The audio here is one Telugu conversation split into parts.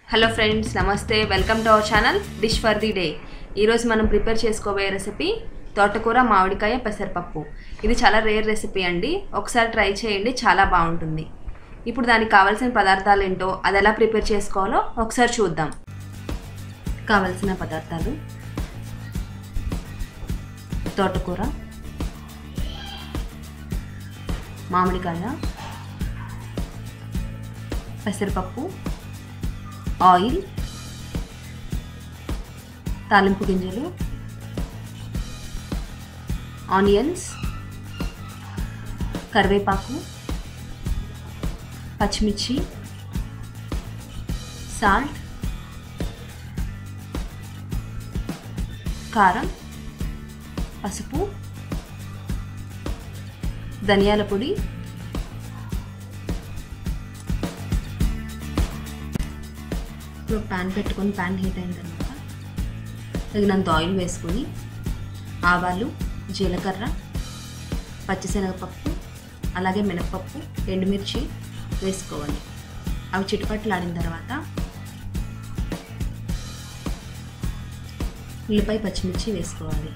హలో ఫ్రెండ్స్ నమస్తే welcome to our channel dish for the day ఈరోజు మనం ప్రిపేర్ చేసుకోబోయే రెసిపీ తోటకూర మామిడికాయ పెసరపప్పు ఇది చాలా రేర్ రెసిపీ అండి ఒకసారి ట్రై చేయండి చాలా బాగుంటుంది ఇప్పుడు దానికి కావాల్సిన పదార్థాలు ఏంటో అది ఎలా ప్రిపేర్ చేసుకోవాలో ఒకసారి చూద్దాం కావలసిన పదార్థాలు తోటకూర మామిడికాయ పెసరపప్పు ఆయిల్ తాలింపు గింజలు ఆనియన్స్ కరివేపాకు పచ్చిమిర్చి సాల్ట్ కారం పసుపు ధనియాల పొడి ఇప్పుడు ప్యాన్ పెట్టుకొని ప్యాన్ హీట్ అయిన తర్వాత తగినంత ఆయిల్ వేసుకొని ఆవాలు జీలకర్ర పచ్చిశనగపప్పు అలాగే మినపప్పు ఎండుమిర్చి వేసుకోవాలి అవి చిటుపట్లాడిన తర్వాత ఉల్లిపాయ పచ్చిమిర్చి వేసుకోవాలి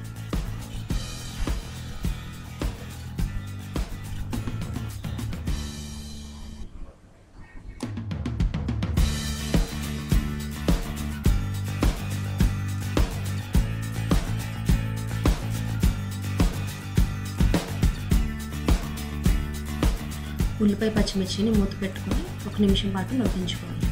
ఉల్లిపాయ పచ్చిమిర్చిని మూత పెట్టుకొని ఒక నిమిషం పాటు మగ్గించుకోవాలి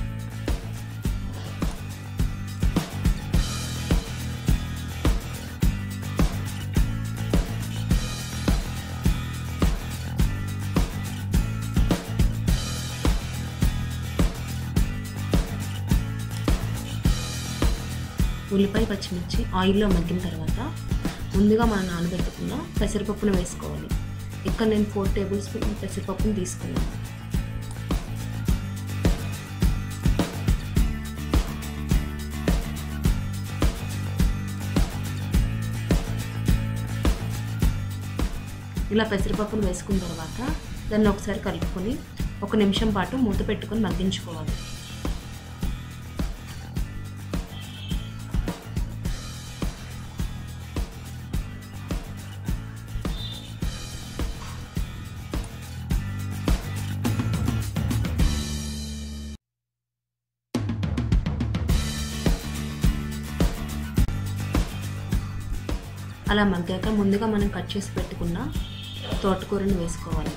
ఉల్లిపాయ పచ్చిమిర్చి ఆయిల్లో మగ్గిన తర్వాత ముందుగా మనం నానబెట్టుకున్న పెసరపప్పును వేసుకోవాలి ఇక్కడ నేను ఫోర్ టేబుల్ స్పూన్ పెసరపప్పును తీసుకున్నాను ఇలా పెసరపప్పును వేసుకున్న తర్వాత దాన్ని ఒకసారి కలుపుకొని ఒక నిమిషం పాటు మూత పెట్టుకొని మగ్గించుకోవాలి అలా మగ్గాక ముందుగా మనం కట్ చేసి పెట్టుకున్న తోటకూరని వేసుకోవాలి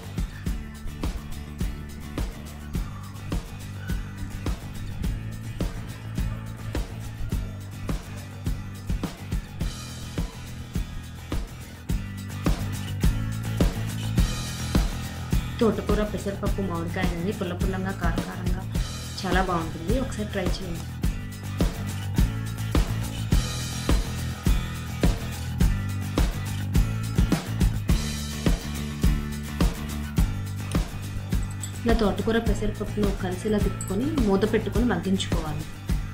తోటకూర పెసరపప్పు మామిడికాయ అనేది పుల్ల పుల్లంగా కారకారంగా చాలా బాగుంటుంది ఒకసారి ట్రై చేయండి ఇలా తోటకూర పెసరపప్పును కలిసిలా తిప్పుకొని మూత పెట్టుకొని మగ్గించుకోవాలి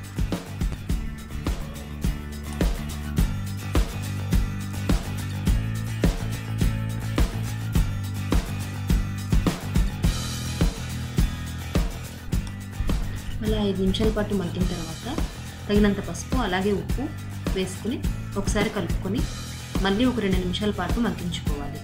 అలా ఐదు నిమిషాల పాటు మగ్గిన తర్వాత తగినంత పసుపు అలాగే ఉప్పు వేసుకుని ఒకసారి కలుపుకొని మళ్ళీ ఒక రెండు నిమిషాల పాటు మగ్గించుకోవాలి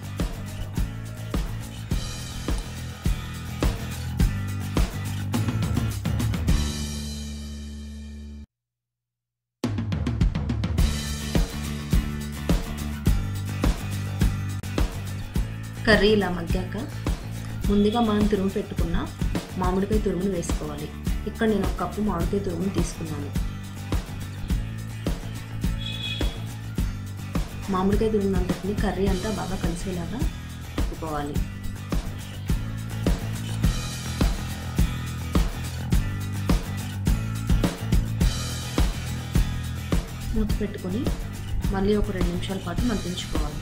కర్రీ ఇలా మగ్గాక ముందుగా మనం తురుము పెట్టుకున్న మామిడికాయ తురుమును వేసుకోవాలి ఇక్కడ నేను ఒక కప్పు మామిడికాయ తురుమును తీసుకున్నాను మామిడికాయ తురుమునంతటిని కర్రీ అంతా బాగా కలిసేలాగా తిప్పుకోవాలి మూత పెట్టుకొని మళ్ళీ ఒక రెండు నిమిషాల పాటు మగ్గించుకోవాలి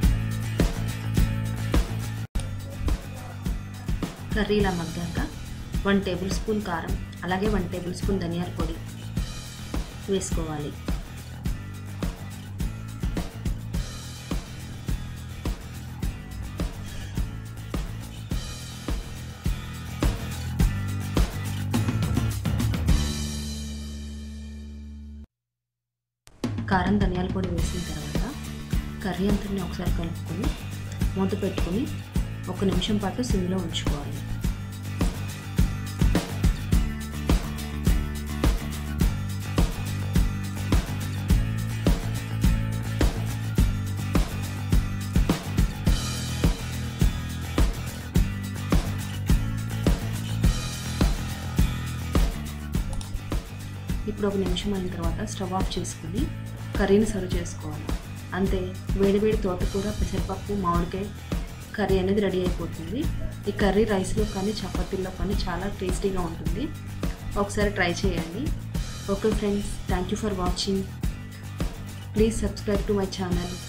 కర్రీ ఇలా మగ్గాక వన్ టేబుల్ స్పూన్ కారం అలాగే వన్ టేబుల్ స్పూన్ ధనియాల పొడి వేసుకోవాలి కారం ధనియాల పొడి వేసిన తర్వాత కర్రీ అంతటిని ఒకసారి కలుపుకొని మూత పెట్టుకొని ఒక నిమిషం పాటు సిమ్లో ఉంచుకోవాలి ఇప్పుడు ఒక నిమిషం అయిన తర్వాత స్టవ్ ఆఫ్ చేసుకుని కర్రీని సర్వ్ చేసుకోవాలి అంతే వేడివేడి తోటకూర పెసరపప్పు మామిడికాయ కర్రీ అనేది రెడీ అయిపోతుంది ఈ కర్రీ రైస్లో కానీ చపాతీల్లో కానీ చాలా టేస్టీగా ఉంటుంది ఒకసారి ట్రై చేయండి okay friends thank you for watching please subscribe to my channel